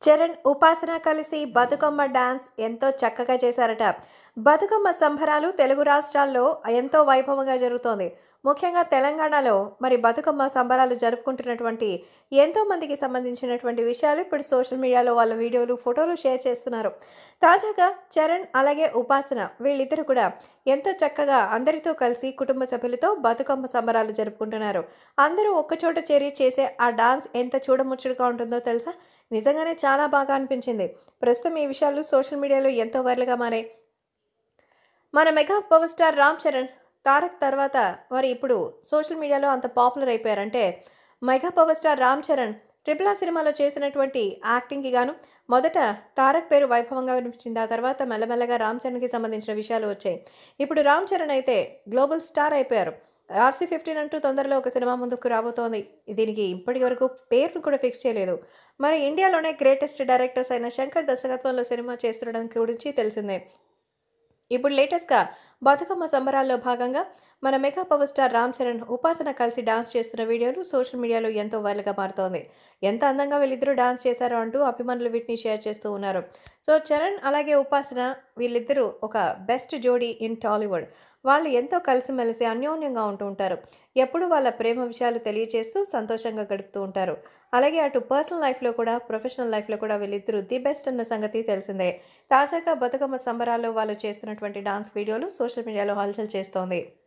చరణ్ ఉపాసన కలిసి బతుకమ్మ డాన్స్ ఎంతో చక్కగా చేశారట బతుకమ్మ సంబరాలు తెలుగు రాష్ట్రాల్లో ఎంతో వైభవంగా జరుగుతోంది ముఖ్యంగా తెలంగాణలో మరి బతుకమ్మ సంబరాలు జరుపుకుంటున్నటువంటి ఎంతో మందికి సంబంధించినటువంటి విషయాలు ఇప్పుడు సోషల్ మీడియాలో వాళ్ళ వీడియోలు ఫోటోలు షేర్ చేస్తున్నారు తాజాగా చరణ్ అలాగే ఉపాసన వీళ్ళిద్దరూ కూడా ఎంతో చక్కగా అందరితో కలిసి కుటుంబ సభ్యులతో బతుకమ్మ సంబరాలు జరుపుకుంటున్నారు అందరూ ఒక్కచోట చేరి చేసే ఆ డాన్స్ ఎంత చూడముచ్చటగా ఉంటుందో తెలుసా నిజంగానే చాలా బాగా అనిపించింది ప్రస్తుతం ఈ విషయాలు సోషల్ మీడియాలో ఎంతో వైరల్గా మారాయి మన mega power star Ram Charan Tarak తర్వాత మరి ఇప్పుడు సోషల్ మీడియాలో అంత పాపులర్ అయిపోయారంటే mega power star Ram Charan triple R సినిమాలో చేసినటువంటి యాక్టింగ్కి గాను మొదట తారక్ పేరు వైభవంగా వినిపించింది ఆ తర్వాత మెల్లమెల్లగా రామ్ చరణ్కి సంబంధించిన విషయాలు వచ్చాయి ఇప్పుడు రామ్ చరణ్ అయితే గ్లోబల్ స్టార్ అయిపోయారు ఆర్సీ ఫిఫ్టీన్ అంటూ తొందరలో ఒక సినిమా ముందుకు రాబోతోంది దీనికి ఇప్పటి వరకు పేరును కూడా ఫిక్స్ చేయలేదు మరి ఇండియాలోనే గ్రేటెస్ట్ డైరెక్టర్స్ అయిన శంకర్ దర్శకత్వంలో సినిమా చేస్తుండడం గురించి తెలిసిందే ఇప్పుడు లేటెస్ట్గా బతుకమ్మ సంబరాల్లో భాగంగా మన mega power star Ram Charan Upasana కలిసి డాన్స్ చేస్తున్న వీడియోలు సోషల్ మీడియాలో ఎంతో వైరల్గా మారుతోంది ఎంత అందంగా వీళ్ళిద్దరూ డాన్స్ చేశారో అంటూ అభిమానులు వీటిని షేర్ చేస్తూ ఉన్నారు సో చరణ్ అలాగే ఉపాసన వీళ్ళిద్దరూ ఒక బెస్ట్ జోడీ ఇన్ టాలీవుడ్ వాళ్ళు ఎంతో కలిసిమెలిసి అన్యోన్యంగా ఉంటూ ఉంటారు ఎప్పుడు వాళ్ళ ప్రేమ విషయాలు తెలియజేస్తూ సంతోషంగా గడుపుతూ ఉంటారు అలాగే అటు పర్సనల్ లైఫ్లో కూడా ప్రొఫెషనల్ లైఫ్లో కూడా వీళ్ళిద్దరూ ది బెస్ట్ అన్న సంగతి తెలిసిందే తాజాగా బతుకమ్మ సంబరాల్లో వాళ్ళు చేస్తున్నటువంటి డాన్స్ వీడియోలు సోషల్ మీడియాలో హల్చల్ చేస్తోంది